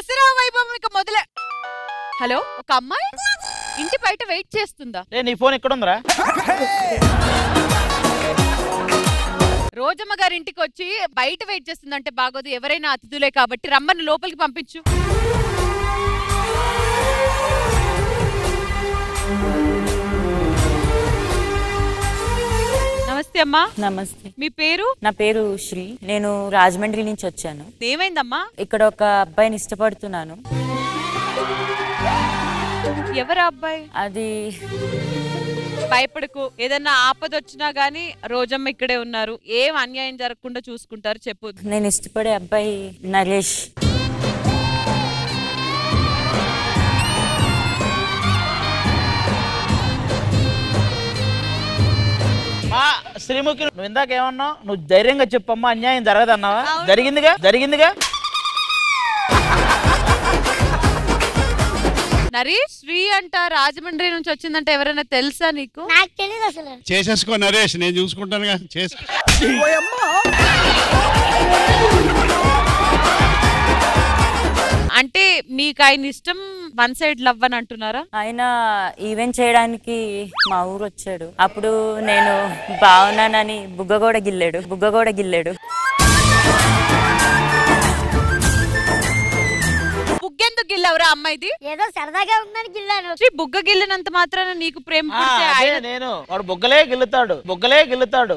దసరా వైభవం ఇక మొదలే హలో ఒక అమ్మాయి ఇంటి బయట వెయిట్ చేస్తుందా ఏ నీ ఫోన్ ఇక్కడ ఉందిరా రోజమ్మ గారి ఇంటికి వచ్చి బయట వెయిట్ చేస్తుందంటే బాగోదు ఎవరైనా అతిథులే కాబట్టి రమ్మని లోపలికి పంపించు నమస్తే అమ్మా నమస్తే మీ పేరు నా పేరు శ్రీ నేను రాజమండ్రి నుంచి వచ్చాను ఏమైందమ్మా ఇక్కడ ఒక అబ్బాయిని ఇష్టపడుతున్నాను ఎవరు అబ్బాయి అది భయపడకు ఏదన్నా ఆపద వచ్చినా గానీ రోజమ్మ ఇక్కడే ఉన్నారు ఏం అన్యాయం జరగకుండా చూసుకుంటారు చెప్పు నేను ఇష్టపడే అబ్బాయి నరేష్ మా శ్రీముఖి నువ్వు ఇందాక ఏమన్నావు నువ్వు ధైర్యంగా చెప్పమ్మా అన్యాయం జరగదన్నావా జరిగిందిగా జరిగిందిగా నరేష్ శ్రీ అంట రాజమండ్రి నుంచి వచ్చిందంటే ఎవరైనా తెలుసా నీకు నాకు తెలియదు అసలు చేసేసుకో నరేష్ నేను చూసుకుంటానుగా చేసు అంటే మీకు ఆయన ఇష్టం వన్ సైడ్ లవ్ అని అంటున్నారా ఆయన ఈవెంట్ చేయడానికి మా ఊరు వచ్చాడు అప్పుడు నేను బాగున్నానని బుగ్గ కూడా గిల్లాడు బుగ్గ కూడా గిల్లాడు బుగ్గెందుకు గిల్లవరా అమ్మాయిది ఏదో సరదాగా ఉందని గిల్లాను శ్రీ బుగ్గ గిల్లినంత మాత్రాన నీకు ప్రేమ ఆ, పుడితే అదే ఆయన నేను వాడు బొగ్గలే గిల్లుతాడు బొగ్గలే గిల్లుతాడు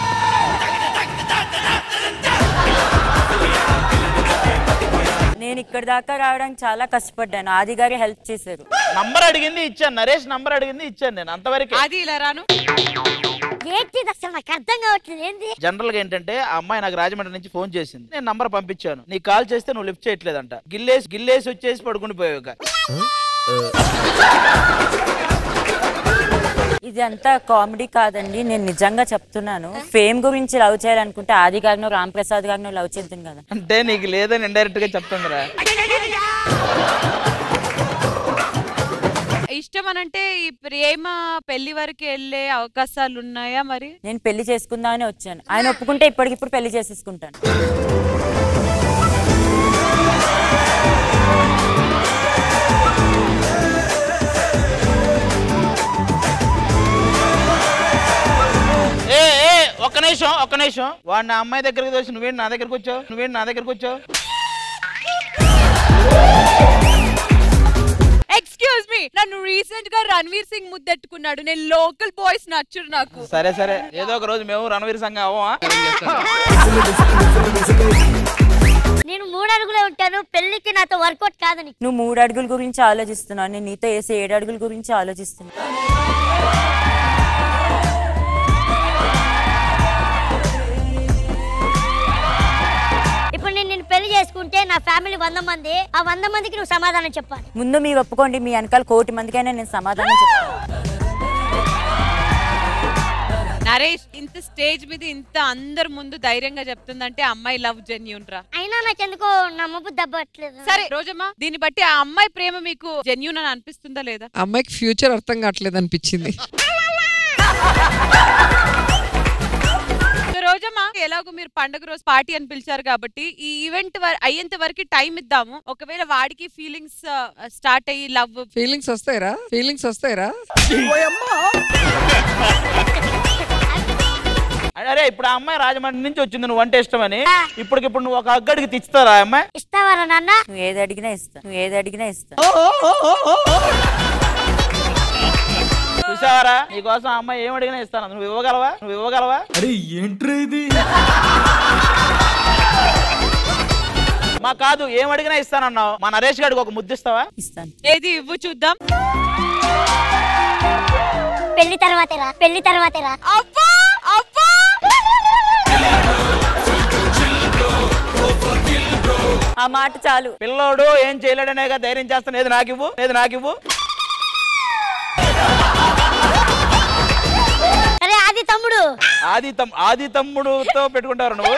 నేను ఇక్కడ దాకా రావడానికి చాలా కష్టపడ్డాను ఆది గారి హెల్ప్ చేశారు నంబర్ అడిగింది ఇచ్చాను నరేష్ నంబర్ అడిగింది ఇచ్చాను నేను అంతవరకు అది ఇలా రాను ఏంటి ఇది అసలు నాకు అర్థం కావట్లేదు ఏంది జనరల్ గా ఏంటంటే ఆ అమ్మాయి నాకు రాజమండ్రి నుంచి ఫోన్ చేసింది నేను నంబర్ పంపించాను నీకు కాల్ చేస్తే నువ్వు లిఫ్ట్ చేయట్లేదంట గిల్లేసి గిల్లేసి వచ్చేసి పడుకుని పోయావు ఇక. ఇది అంతా కామెడీ కాదండి నేను నిజంగా చెప్తున్నాను ఫేమ్ గురించి లవ్ చేయాలనుకుంటే ఆది గారినో రామ్ ప్రసాద్ గారినో లవ్ చేద్దాం కదా అంటే నీకు లేదని ఇండైరెక్ట్ గా చెప్తుందిరా ఇష్టం అనంటే ఈ ప్రేమ పెళ్లి వరకు వెళ్ళే అవకాశాలు ఉన్నాయా మరి నేను పెళ్లి చేసుకుందామని వచ్చాను ఆయన ఒప్పుకుంటే ఇప్పటికిప్పుడు పెళ్లి చేసేసుకుంటాను ఏ ఏ ఒక్క నిమిషం ఒక్క నిమిషం వాడు నా అమ్మాయి దగ్గరికి వచ్చి నువ్వేంటి నా దగ్గరికి వచ్చావు నువ్వేంటి నా దగ్గరికి వచ్చావు ఎక్స్క్యూజ్ మీ నన్ను రీసెంట్ గా రణ్వీర్ సింగ్ ముద్దెట్టుకున్నాడు నేను లోకల్ బాయ్స్ నచ్చురు నాకు సరే సరే ఏదో ఒక రోజు మేము రణవీర్ సంఘం అవ్వమా నేను మూడు అడుగులే ఉంటాను పెళ్లికి నాతో వర్కౌట్ కాదని నువ్వు మూడు అడుగుల గురించి ఆలోచిస్తున్నావు నేను నీతో వేసే ఏడు అడుగుల గురించి ఆలోచిస్తున్నా ఇప్పుడు నేను నిన్ను పెళ్లి చేసుకుంటే నా ఫ్యామిలీ వంద మంది ఆ వంద మందికి నువ్వు సమాధానం చెప్పాలి ముందు మీరు ఒప్పుకోండి మీ వెనకాల కోటి మందికైనా నేను సమాధానం చెప్తాను నరేష్ ఇంత స్టేజ్ మీద ఇంత అందరి ముందు ధైర్యంగా చెప్తుందంటే అమ్మాయి లవ్ జెన్యూన్ రా అయినా నాకెందుకో నమ్మబుద్ధి దబ్బట్లేదు సరే రోజమ్మా దీన్ని బట్టి ఆ అమ్మాయి ప్రేమ మీకు జెన్యూన్ అని అనిపిస్తుందా లేదా అమ్మాయికి ఫ్యూచర్ అర్థం కావట్లేదు అనిపించింది సో రోజమ్మా ఎలాగో మీరు పండుగ రోజు పార్టీ అని పిలిచారు కాబట్టి ఈ ఈవెంట్ అయ్యేంత వరకు టైం ఇద్దాము ఒకవేళ వాడికి ఫీలింగ్స్ స్టార్ట్ అయ్యి లవ్ ఫీలింగ్స్ వస్తాయిరా ఫీలింగ్స్ వస్తాయిరా అరే ఇప్పుడు ఆ అమ్మాయి రాజమండ్రి నుంచి వచ్చింది నువ్వు అంటే ఇష్టమని ఇప్పటికిప్పుడు నువ్వు ఒక అగ్గడికి తెచ్చుతారా ఆ అమ్మాయి ఇస్తావారా నాన్న నువ్వు ఏది అడిగినా ఇస్తా నువ్వు ఏది అడిగినా ఇస్తా చూసావరా నీకోసం ఆ అమ్మాయి ఏం అడిగినా ఇస్తాను నువ్వు ఇవ్వగలవా నువ్వు ఇవ్వగలవా అరే ఏంట్రా ఇది మా కాదు ఏం అడిగినా ఇస్తానన్నావు మా నరేష్ గారికి ఒక ముద్దిస్తావా ఇస్తాను ఏది ఇవ్వు చూద్దాం పెళ్లి తర్వాతేరా పెళ్లి తర్వాతేరా అబ్బా అబ్బా ఆ మాట చాలు పిల్లోడు ఏం చేయలేడనేగా ధైర్యం చేస్తాను ఏది నాకివ్వు ఏది నాకివ్వు సరే అది తమ్ముడు ఆది తమ్ ఆది తమ్ముడుతో పెట్టుకుంటారు నువ్వు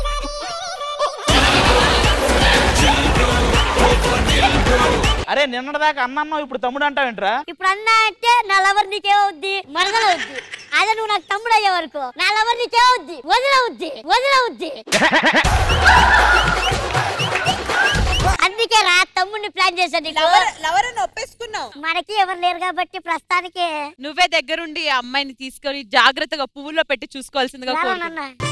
అరే నిన్నటిదాకా అన్నన్నావు ఇప్పుడు తమ్ముడు అంటావేంట్రా ఇప్పుడు అన్నా అంటే నా లవర్ నీకేమవుద్ది మరదలవుద్ది అదే నువ్వు నాకు తమ్ముడు అయ్యే వరకు నా లవర్ నీకేమవుద్ది వదిలవుద్ది వదిలవుద్ది అందుకే అందుకే రా తమ్ముడిని ప్లాన్ చేశాను నీకు. లవర్ లవర్ అని ఒప్పేసుకున్నావు మనకి ఎవరు లేరు కాబట్టి ప్రస్తుతానికి నువ్వే దగ్గరుండి ఆ అమ్మాయిని తీసుకొని జాగ్రత్తగా పువ్వులో పెట్టి చూసుకోవాల్సిందిగా రారా కోరుకుంటున్నాను నాన్న